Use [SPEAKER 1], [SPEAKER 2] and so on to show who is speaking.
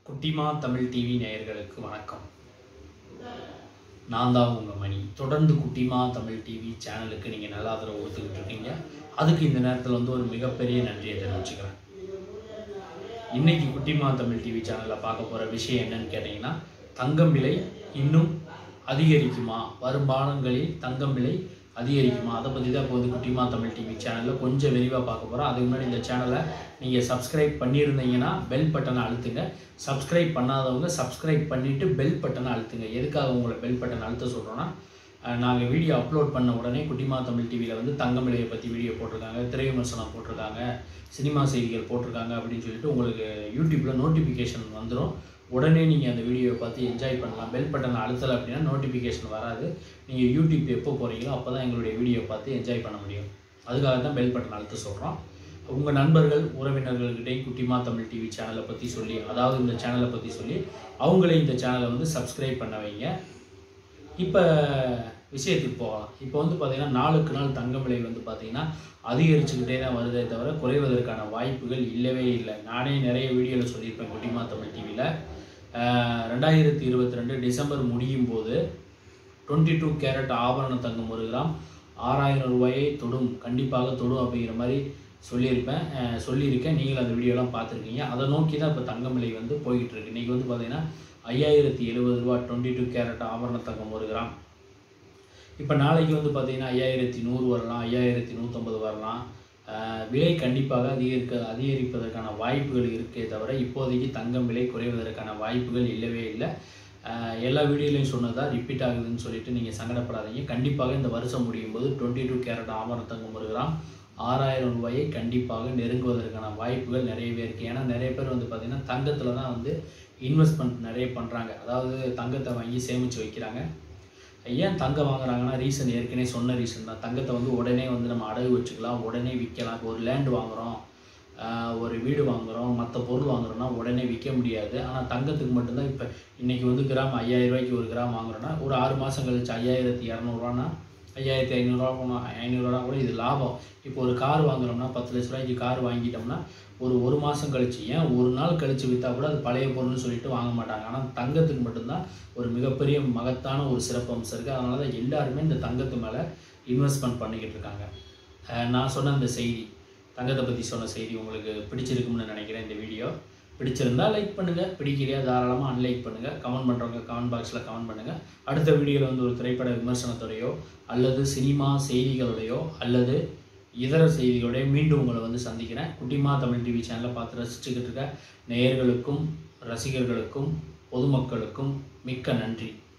[SPEAKER 1] குட்டிமா தமிழ் டிவி நேயர்களுக்கு வணக்கம் நான் தான் உங்கள் மணி தொடர்ந்து குட்டிமா தமிழ் டிவி சேனலுக்கு நீங்கள் நல்ல ஆதரவு கொடுத்துக்கிட்டு இருக்கீங்க அதுக்கு இந்த நேரத்தில் வந்து ஒரு மிகப்பெரிய நன்றியை தெரிவிச்சுக்கிறேன் இன்னைக்கு குட்டிமா தமிழ் டிவி சேனலில் பார்க்க போகிற விஷயம் என்னன்னு கேட்டிங்கன்னா தங்கம் விலை இன்னும் அதிகரிக்குமா வருமானங்களில் தங்கம் விலை அதிகரிக்குமா அதை பற்றி தான் இப்போ வந்து குட்டிமா தமிழ் டிவி சேனலில் கொஞ்சம் விரிவாக பார்க்க போகிறோம் அதுக்கு முன்னாடி இந்த சேனலை நீங்கள் சப்ஸ்கிரைப் பண்ணியிருந்தீங்கன்னா பெல் பட்டனை அழுத்துங்க சப்ஸ்கிரைப் பண்ணாதவங்க சப்ஸ்கிரைப் பண்ணிவிட்டு பெல் பட்டனை அழுத்துங்க எதுக்காக உங்களை பெல் பட்டன் அழுத்த சொல்கிறோன்னா நாங்கள் வீடியோ அப்லோட் பண்ண உடனே குட்டிமா தமிழ் டிவியில் வந்து தங்கம் விலையை பற்றி வீடியோ போட்டிருக்காங்க திரை விமர்சனம் போட்டிருக்காங்க சினிமா செய்திகள் போட்டிருக்காங்க அப்படின்னு சொல்லிட்டு உங்களுக்கு யூடியூப்பில் நோட்டிஃபிகேஷன் வந்துடும் உடனே நீங்கள் அந்த வீடியோவை பார்த்து என்ஜாய் பண்ணலாம் பெல் பட்டனை அழுத்தலை அப்படின்னா நோட்டிஃபிகேஷன் வராது நீங்கள் யூடியூப் எப்போ போகிறீங்களோ அப்போ தான் எங்களுடைய வீடியோ பார்த்து என்ஜாய் பண்ண முடியும் அதுக்காக தான் பெல் பட்டன் அழுத்த சொல்கிறோம் உங்கள் நண்பர்கள் உறவினர்கள்கிட்டே குட்டிமா தமிழ் டிவி சேனலை பற்றி சொல்லி அதாவது இந்த சேனலை பற்றி சொல்லி அவங்களே இந்த சேனலை வந்து சப்ஸ்கிரைப் பண்ண வைங்க இப்போ விஷயத்துக்கு போகலாம் இப்போ வந்து பார்த்தீங்கன்னா நாளுக்கு நாள் தங்கம் விலை வந்து பார்த்தீங்கன்னா அதிகரிச்சுக்கிட்டே தான் வருதே தவிர குறைவதற்கான வாய்ப்புகள் இல்லவே இல்லை நானே நிறைய வீடியோவில் சொல்லியிருப்பேன் குட்டிமா தமிழ் டிவியில் ரெண்டாயிரத்தி இருபத்தி ரெண்டு டிசம்பர் முடியும் போது டுவெண்ட்டி டூ கேரட் ஆபரண தங்கம் ஒரு கிராம் ஆறாயிரம் ரூபாயை தொடும் கண்டிப்பாக தொடும் அப்படிங்கிற மாதிரி சொல்லியிருப்பேன் அஹ் சொல்லியிருக்கேன் நீங்கள் அந்த வீடியோலாம் பார்த்துருக்கீங்க அதை நோக்கி தான் இப்போ தங்கம் விலை வந்து போய்கிட்டு இருக்கு இன்றைக்கி வந்து பார்த்தீங்கன்னா ஐயாயிரத்தி எழுபது ரூபா டுவெண்ட்டி டூ கேரட் ஆபரண தங்கம் ஒரு கிராம் இப்போ நாளைக்கு வந்து பார்த்தீங்கன்னா ஐயாயிரத்தி நூறு வரலாம் ஐயாயிரத்தி நூற்றம்பது வரலாம் அஹ் விலை கண்டிப்பாக அதிகரிக்க அதிகரிப்பதற்கான வாய்ப்புகள் இருக்கே தவிர இப்போதைக்கு தங்கம் விலை குறைவதற்கான வாய்ப்புகள் இல்லவே இல்லை அஹ் எல்லா வீடியோலையும் சொன்னதா ரிப்பீட் ஆகுதுன்னு சொல்லிட்டு நீங்கள் சங்கடப்படாதீங்க கண்டிப்பாக இந்த வருஷம் முடியும் போது டுவெண்ட்டி டூ கேரட் ஆபரண தங்கம் ஒரு கிராம் ஆறாயிரம் ரூபாயை கண்டிப்பாக நெருங்குவதற்கான வாய்ப்புகள் நிறையவே இருக்குது ஏன்னா நிறைய பேர் வந்து பார்த்திங்கன்னா தங்கத்தில் தான் வந்து இன்வெஸ்ட்மெண்ட் நிறைய பண்ணுறாங்க அதாவது தங்கத்தை வாங்கி சேமித்து வைக்கிறாங்க ஏன் தங்கம் வாங்குறாங்கன்னா ரீசன் ஏற்கனவே சொன்ன ரீசன் தான் தங்கத்தை வந்து உடனே வந்து நம்ம அடகு வச்சுக்கலாம் உடனே விற்கலாம் இப்போ ஒரு லேண்ட் வாங்குகிறோம் ஆஹ் ஒரு வீடு வாங்குகிறோம் மற்ற பொருள் வாங்குறோம்னா உடனே விற்க முடியாது ஆனால் தங்கத்துக்கு மட்டும்தான் இப்போ இன்றைக்கி வந்து கிராம் ஐயாயிரம் ரூபாய்க்கு ஒரு கிராம் வாங்குறோன்னா ஒரு ஆறு மாதம் கழிச்சு ஐயாயிரத்தி இரநூறுவானா ஐயாயிரத்தி ஐநூறுரூவா போனோம் ஐநூறுரூவா கூட இது லாபம் இப்போ ஒரு கார் வாங்குறோம்னா பத்து லட்ச ரூபாய்க்கு கார் வாங்கிட்டோம்னா ஒரு ஒரு மாதம் கழிச்சு ஏன் ஒரு நாள் கழிச்சு விற்றா கூட அது பழைய பொருள்னு சொல்லிட்டு வாங்க மாட்டாங்க ஆனால் தங்கத்துக்கு மட்டும்தான் ஒரு மிகப்பெரிய மகத்தான ஒரு சிறப்பம்சம் இருக்குது அதனால தான் எல்லாருமே இந்த தங்கத்து மேலே இன்வெஸ்ட்மெண்ட் பண்ணிக்கிட்டு இருக்காங்க அஹ் நான் சொன்ன இந்த செய்தி தங்கத்தை பற்றி சொன்ன செய்தி உங்களுக்கு பிடிச்சிருக்கும்னு நினைக்கிறேன் இந்த வீடியோ பிடிச்சிருந்தா லைக் பண்ணுங்கள் பிடிக்கலையா தாராளமாக அன்லைக் பண்ணுங்கள் கமெண்ட் பண்ணுறவங்க கமெண்ட் பாக்ஸில் கமெண்ட் பண்ணுங்கள் அடுத்த வீடியோவில் வந்து ஒரு திரைப்பட விமர்சனத்தோடையோ அல்லது சினிமா செய்திகளோடையோ அல்லது இதர செய்திகளோடய மீண்டும் உங்களை வந்து சந்திக்கிறேன் குட்டிமா தமிழ் டிவி சேனலை பார்த்து ரசிச்சுக்கிட்டு இருக்க நேயர்களுக்கும் ரசிகர்களுக்கும் பொதுமக்களுக்கும் மிக்க நன்றி